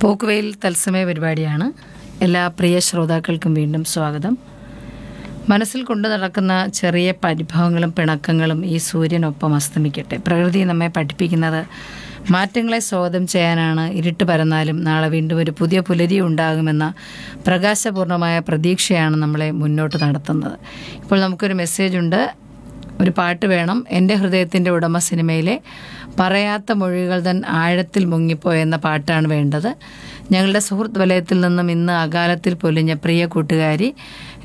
പോക്കുവെയിൽ തത്സമയ പരിപാടിയാണ് എല്ലാ പ്രിയ ശ്രോതാക്കൾക്കും വീണ്ടും സ്വാഗതം മനസ്സിൽ കൊണ്ടു നടക്കുന്ന ചെറിയ പരിഭവങ്ങളും പിണക്കങ്ങളും ഈ സൂര്യനൊപ്പം അസ്തമിക്കട്ടെ പ്രകൃതി നമ്മെ പഠിപ്പിക്കുന്നത് മാറ്റങ്ങളെ സ്വാഗതം ചെയ്യാനാണ് ഇരുട്ട് പരന്നാലും നാളെ വീണ്ടും ഒരു പുതിയ പുലരി ഉണ്ടാകുമെന്ന പ്രകാശപൂർണമായ പ്രതീക്ഷയാണ് നമ്മളെ മുന്നോട്ട് നടത്തുന്നത് ഇപ്പോൾ നമുക്കൊരു മെസ്സേജ് ഉണ്ട് ഒരു പാട്ട് വേണം എൻ്റെ ഹൃദയത്തിൻ്റെ ഉടമ സിനിമയിലെ പറയാത്ത മൊഴികൾ തൻ ആഴത്തിൽ മുങ്ങിപ്പോയെന്ന പാട്ടാണ് വേണ്ടത് ഞങ്ങളുടെ സുഹൃത്ത് വലയത്തിൽ നിന്നും ഇന്ന് അകാലത്തിൽ പൊലിഞ്ഞ പ്രിയ കൂട്ടുകാരി